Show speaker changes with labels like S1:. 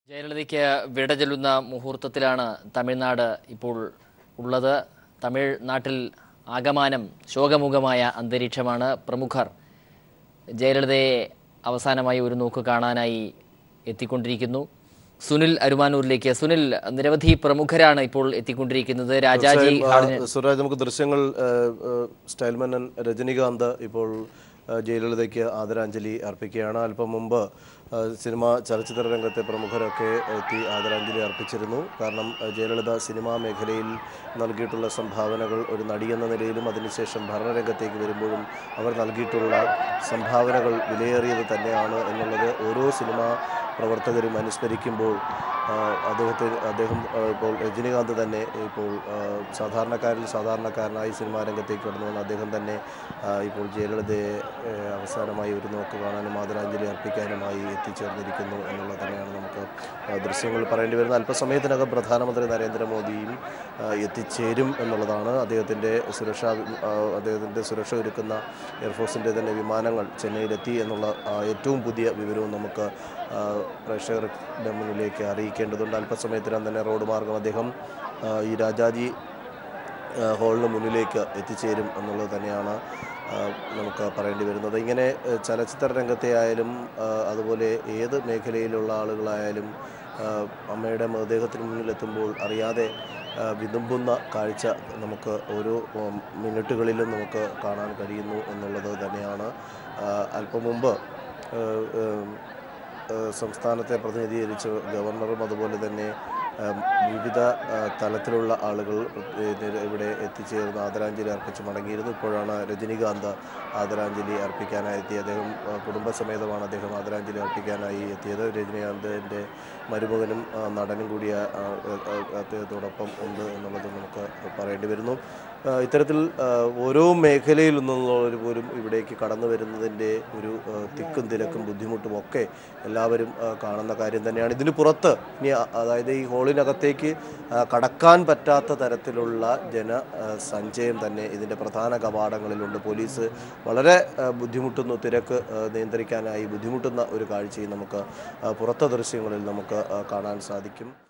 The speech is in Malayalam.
S1: ജയലളിതയ്ക്ക് വിട ചെല്ലുന്ന മുഹൂർത്തത്തിലാണ് തമിഴ്നാട് ഇപ്പോൾ ഉള്ളത് തമിഴ്നാട്ടിൽ ആകമാനം ശോകമുഖമായ അന്തരീക്ഷമാണ് പ്രമുഖർ ജയലളിതയെ അവസാനമായി ഒരു നോക്ക് കാണാനായി എത്തിക്കൊണ്ടിരിക്കുന്നു സുനിൽ അരുമാനൂരിലേക്ക് സുനിൽ നിരവധി പ്രമുഖരാണ് ഇപ്പോൾ എത്തിക്കൊണ്ടിരിക്കുന്നത് രാജാജി
S2: തീർച്ചയായും,
S1: ഹാളിന്
S2: ആ, സുരാജ് നമുക്ക് ദൃശ്യങ്ങൾ ആ, ആ, സ്റ്റൈൽമന്നൻ രജനികാന്ത് ഇപ്പോൾ ആ, ജയലളിതയ്ക്ക് ആദരാഞ്ജലി അർപ്പിക്കുകയാണ് അല്പം മുമ്പ് ആ, സിനിമ ചലച്ചിത്ര രംഗത്തെ പ്രമുഖരൊക്കെ എത്തി ആദരാഞ്ജലി അർപ്പിച്ചിരുന്നു കാരണം ആ, ജയലളിത സിനിമാ മേഖലയിൽ നൽകിയിട്ടുള്ള സംഭാവനകൾ ഒരു നടി എന്ന നിലയിലും അതിനുശേഷം ഭരണരംഗത്തേക്ക് വരുമ്പോഴും അവർ നൽകിയിട്ടുള്ള സംഭാവനകൾ വിലയേറിയത് തന്നെയാണ് എന്നുള്ളത് ഓരോ സിനിമാ പ്രവർത്തകരും അനുസ്മരിക്കുമ്പോൾ ആ, അദ്ദേഹത്തെ അദ്ദേഹം ആ, ഇപ്പോൾ രജനികാന്ത് തന്നെ ഇപ്പോൾ ആ, സാധാരണക്കാരിൽ സാധാരണക്കാരനായി സിനിമാ രംഗത്തേക്ക് കടന്നു വന്ന അദ്ദേഹം തന്നെ ആ, ഇപ്പോൾ ജയലളിതയെ ഏ, അവസാനമായി ഒരു നോക്ക് കാണാനും ആദരാഞ്ജലി അർപ്പിക്കാനുമായി എത്തിച്ചേർന്നിരിക്കുന്നു എന്നുള്ളത് തന്നെയാണ് നമുക്ക് ആ, ദൃശ്യങ്ങൾ പറയേണ്ടി വരുന്നത് അല്പസമയത്തിനകം പ്രധാനമന്ത്രി നരേന്ദ്രമോദിയും ആ, എത്തിച്ചേരും എന്നുള്ളതാണ് അദ്ദേഹത്തിൻ്റെ സുരക്ഷാ ആ, അദ്ദേഹത്തിൻ്റെ സുരക്ഷ ഒരുക്കുന്ന എയർഫോഴ്സിൻ്റെ തന്നെ വിമാനങ്ങൾ ചെന്നൈയിലെത്തി എന്നുള്ള ആ, ഏറ്റവും പുതിയ വിവരവും നമുക്ക് ആ, പ്രേക്ഷകരുടെ മുന്നിലേക്ക് അറിയിക്കേണ്ടതുണ്ട് അല്പസമയത്തിനകം തന്നെ റോഡ് മാർഗം അദ്ദേഹം ആ, ഈ രാജാജി ആ, ഹാളിന് മുന്നിലേക്ക് എത്തിച്ചേരും എന്നുള്ളത് തന്നെയാണ് ആ, നമുക്ക് പറയേണ്ടി വരുന്നത് ഇങ്ങനെ ആ, ചലച്ചിത്ര രംഗത്തെ ആയാലും ആ, അതുപോലെ ഏത് മേഖലയിലുള്ള ആളുകളായാലും ആ, അമ്മയുടെ മൃതദേഹത്തിന് മുന്നിലെത്തുമ്പോൾ അറിയാതെ ആ, വിതുമ്പുന്ന കാഴ്ച നമുക്ക് ഓരോ ഉം, മിനിറ്റുകളിലും നമുക്ക് കാണാൻ കഴിയുന്നു എന്നുള്ളത് തന്നെയാണ് ആ, അല്പം മുമ്പ് ആ, ഉം, ഏഹ് സംസ്ഥാനത്തെ പ്രതിനിധീകരിച്ച് ഗവർണറും അതുപോലെ തന്നെ ഏഹ് വിവിധ ഏഹ് തലത്തിലുള്ള ആളുകൾ ഏഹ് ഇവിടെ എത്തിച്ചേർന്ന് ആദരാഞ്ജലി അർപ്പിച്ച് മടങ്ങിയിരുന്നു ഇപ്പോഴാണ് രജനികാന്ത് ആദരാഞ്ജലി അർപ്പിക്കാനായി എത്തി അദ്ദേഹം ഏഹ് കുടുംബസമേതമാണ് അദ്ദേഹം ആദരാഞ്ജലി അർപ്പിക്കാനായി എത്തിയത് രജനികാന്തിൻ്റെ മരുമകനും ആ, നടനും കൂടിയ ആ, ഏഹ് ഏഹ് അദ്ദേഹത്തോടൊപ്പം ഉണ്ട് എന്നുള്ളത് നമുക്ക് പറയേണ്ടി വരുന്നു ആ, ഇത്തരത്തിൽ ആ, ഓരോ മേഖലയിൽ നിന്നുള്ളവർ പോലും ഇവിടേക്ക് കടന്നു വരുന്നതിൻ്റെ ഒരു ആ, തിക്കും തിരക്കും ബുദ്ധിമുട്ടും ഒക്കെ എല്ലാവരും ആ, കാണുന്ന കാര്യം തന്നെയാണ് ഇതിന് പുറത്ത് ഇനി അ- അതായത് ഈ ഹോളിനകത്തേക്ക് ആ, കടക്കാൻ പറ്റാത്ത തരത്തിലുള്ള ജന ആ, സഞ്ചയം തന്നെ ഇതിൻ്റെ പ്രധാന കവാടങ്ങളിലുണ്ട് പോലീസ് വളരെ ആ, ബുദ്ധിമുട്ടുന്നു തിരക്ക് ആ, നിയന്ത്രിക്കാനായി ബുദ്ധിമുട്ടുന്ന ഒരു കാഴ്ചയും നമുക്ക് ആ, പുറത്തെ ദൃശ്യങ്ങളിൽ നമുക്ക് ആ, കാണാൻ സാധിക്കും